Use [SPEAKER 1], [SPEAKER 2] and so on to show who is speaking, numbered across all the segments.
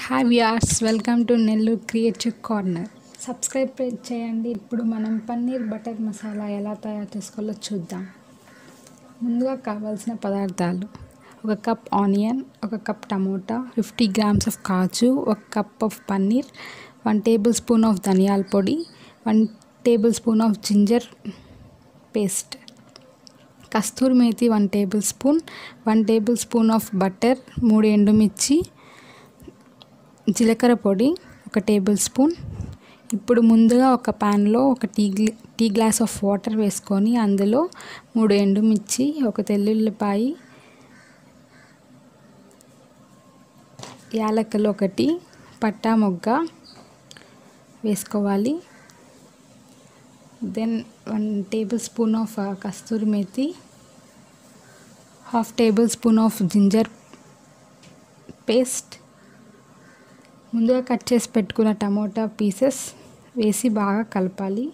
[SPEAKER 1] hi viewers welcome to Nellore creative corner subscribe చేయండి ఇప్పుడు మనం పన్నీర్ బటర్ మసాలా ఎలా తయారు చేసుకోవాలో చూద్దాం ముందుగా కావాల్సిన పదార్థాలు ఒక కప్ ఆనియన్ ఒక cup tomato fifty grams of kaju ఒక cup of paneer one tablespoon of ధనియాల పొడి one tablespoon of ginger paste kasuri methi one tablespoon one tablespoon of butter మూడు ఎండుమిర్చి జీలకర్ర పొడి ఒక టేబుల్ స్పూన్ ఇప్పుడు ముందుగా ఒక ప్యాన్లో ఒక టీ గ్లా టీ గ్లాస్ ఆఫ్ వాటర్ వేసుకొని అందులో మూడు ఎండుమిర్చి ఒక తెల్లుల్లిపాయి యాలక్కలు ఒకటి పట్టా మొగ్గ వేసుకోవాలి then one tablespoon of kasuri methi half tablespoon of ginger paste ముందుగా కట్ చేసి పెట్టుకున్న టమోటా పీసెస్ వేసి బాగా కలపాలి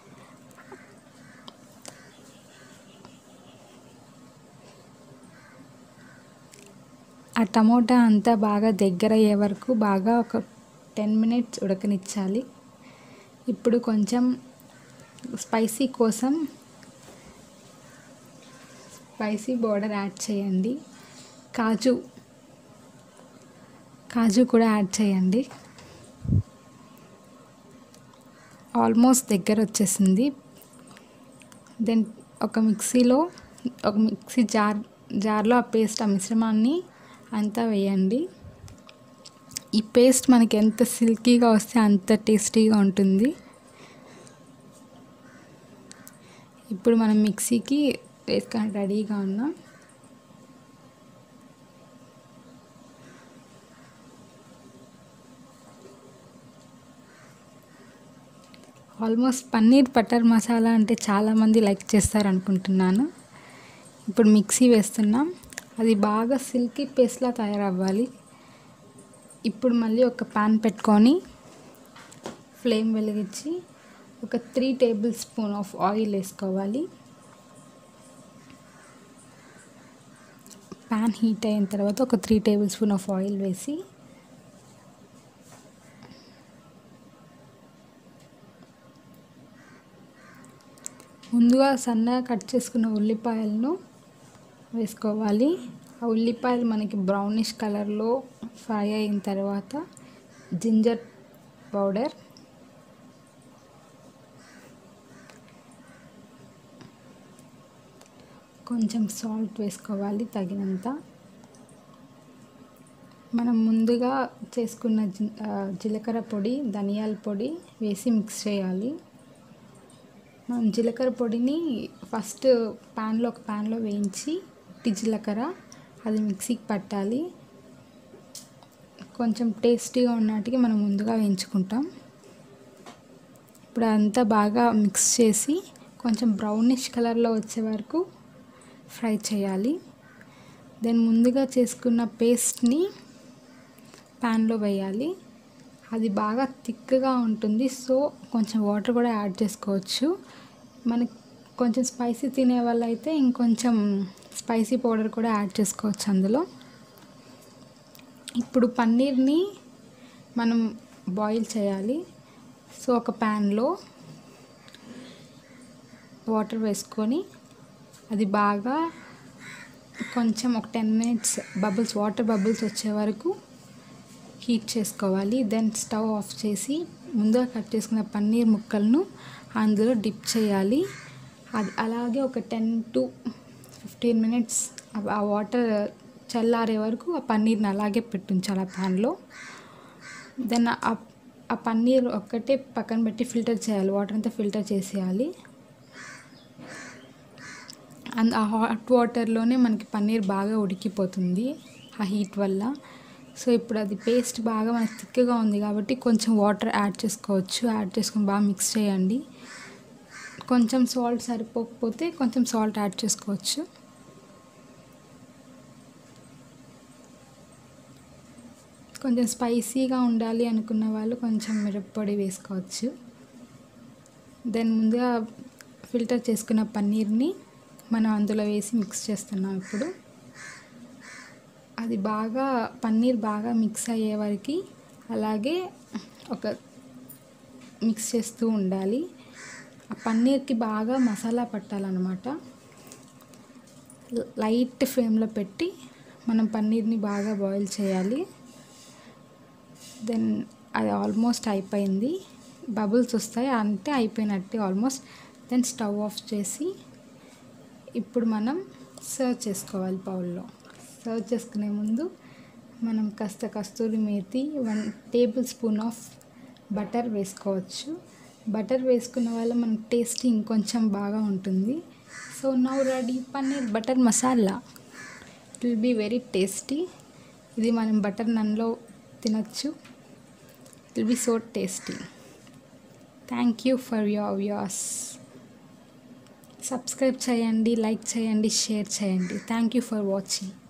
[SPEAKER 1] ఆ టమోటా అంతా బాగా దగ్గర అయ్యే వరకు బాగా ఒక టెన్ మినిట్స్ ఉడకనిచ్చాలి ఇప్పుడు కొంచెం స్పైసీ కోసం స్పైసీ బోర్డర్ యాడ్ చేయండి కాజు కాజు కూడా యాడ్ చేయండి ఆల్మోస్ట్ దగ్గర వచ్చేసింది దెన్ ఒక మిక్సీలో ఒక మిక్సీ జార్ జార్లో ఆ పేస్ట్ ఆ మిశ్రమాన్ని అంతా వేయండి ఈ పేస్ట్ మనకి ఎంత సిల్కీగా వస్తే అంత టేస్టీగా ఉంటుంది ఇప్పుడు మనం మిక్సీకి వేసుకొని రెడీగా ఉన్నాం ఆల్మోస్ట్ పన్నీర్ బటర్ మసాలా అంటే చాలామంది లైక్ చేస్తారు అనుకుంటున్నాను ఇప్పుడు మిక్సీ వేస్తున్నాం అది బాగా సిల్కీ పేస్ట్లా తయారవ్వాలి ఇప్పుడు మళ్ళీ ఒక పాన్ పెట్టుకొని ఫ్లేమ్ వెలిగించి ఒక three tablespoon of oil వేసుకోవాలి పాన్ హీట్ అయిన తర్వాత ఒక three tablespoon of oil వేసి ముందుగా సన్నగా కట్ చేసుకున్న ఉల్లిపాయలను వేసుకోవాలి ఆ ఉల్లిపాయలు మనకి బ్రౌనిష్ కలర్లో ఫ్రై అయిన తర్వాత జింజర్ పౌడర్ కొంచెం సాల్ట్ వేసుకోవాలి తగినంత మనం ముందుగా చేసుకున్న జీలకర్ర పొడి ధనియాల పొడి వేసి మిక్స్ చేయాలి మనం జీలకర్ర పొడిని ఫస్ట్ ప్యాన్లో ఒక ప్యాన్లో వేయించి ఉట్టి జీలకర్ర అది మిక్సీకి పట్టాలి కొంచెం టేస్టీగా ఉన్నట్టుగా మనం ముందుగా వేయించుకుంటాం ఇప్పుడు అంతా బాగా మిక్స్ చేసి కొంచెం బ్రౌనిష్ కలర్లో వచ్చే వరకు ఫ్రై చేయాలి దెన్ ముందుగా చేసుకున్న పేస్ట్ని ప్యాన్లో వేయాలి అది బాగా థిక్గా ఉంటుంది సో కొంచెం వాటర్ కూడా యాడ్ చేసుకోవచ్చు మనకి కొంచెం స్పైసీ తినే వాళ్ళైతే ఇంకొంచెం స్పైసీ పౌడర్ కూడా యాడ్ చేసుకోవచ్చు అందులో ఇప్పుడు పన్నీర్ని మనం బాయిల్ చేయాలి సో ఒక ప్యాన్లో వాటర్ వేసుకొని అది బాగా కొంచెం ఒక ten minutes bubbles water bubbles వచ్చే వరకు హీట్ చేసుకోవాలి దెన్ స్టవ్ ఆఫ్ చేసి ముందుగా కట్ చేసుకున్న పన్నీర్ ముక్కలను అందులో డిప్ చేయాలి అది అలాగే ఒక టెన్ టు ఫిఫ్టీన్ మినిట్స్ ఆ వాటర్ చల్లారే వరకు ఆ పన్నీర్ని అలాగే పెట్టించాలి ఆ ప్యాన్లో దెన్ ఆ పన్నీర్ ఒక్కటే పక్కన పెట్టి ఫిల్టర్ చేయాలి వాటర్ అంతా ఫిల్టర్ చేసేయాలి అండ్ ఆ హాట్ వాటర్లోనే మనకి పన్నీర్ బాగా ఉడికిపోతుంది ఆ హీట్ వల్ల సో ఇప్పుడు అది పేస్ట్ బాగా మనకి థిక్గా ఉంది కాబట్టి కొంచెం వాటర్ యాడ్ చేసుకోవచ్చు యాడ్ చేసుకొని బాగా మిక్స్ చేయండి కొంచెం సాల్ట్ సరిపోకపోతే కొంచెం సాల్ట్ యాడ్ చేసుకోవచ్చు కొంచెం స్పైసీగా ఉండాలి అనుకున్న వాళ్ళు కొంచెం మిరప్పొడి వేసుకోవచ్చు దెన్ ముందుగా ఫిల్టర్ చేసుకున్న పన్నీర్ని మనం అందులో వేసి మిక్స్ చేస్తున్నాం ఇప్పుడు అది బాగా పన్నీర్ బాగా మిక్స్ అయ్యే వరకు అలాగే ఒక మిక్స్ చేస్తూ ఉండాలి ఆ పన్నీర్కి బాగా మసాలా పట్టాలన్నమాట లైట్ ఫ్లేమ్లో పెట్టి మనం పన్నీర్ని బాగా బాయిల్ చేయాలి దెన్ అది ఆల్మోస్ట్ అయిపోయింది బబుల్స్ వస్తాయి అంటే అయిపోయినట్టే ఆల్మోస్ట్ దెన్ స్టవ్ ఆఫ్ చేసి ఇప్పుడు మనం సర్వ్ చేసుకోవాలి బౌల్లో సర్వ్ చేసుకునే ముందు మనం కాస్త kasuri methi one tablespoon of butter వేసుకోవచ్చు బటర్ వేసుకున్న వల్ల మన టేస్ట్ ఇంకొంచెం బాగా ఉంటుంది so now ready paneer butter masala it will be very tasty ఇది మనం బటర్ నన్లో తినచ్చు it will be so tasty thank you for your views subscribe చేయండి లైక్ చేయండి షేర్ చేయండి థ్యాంక్ యూ ఫర్ వాచింగ్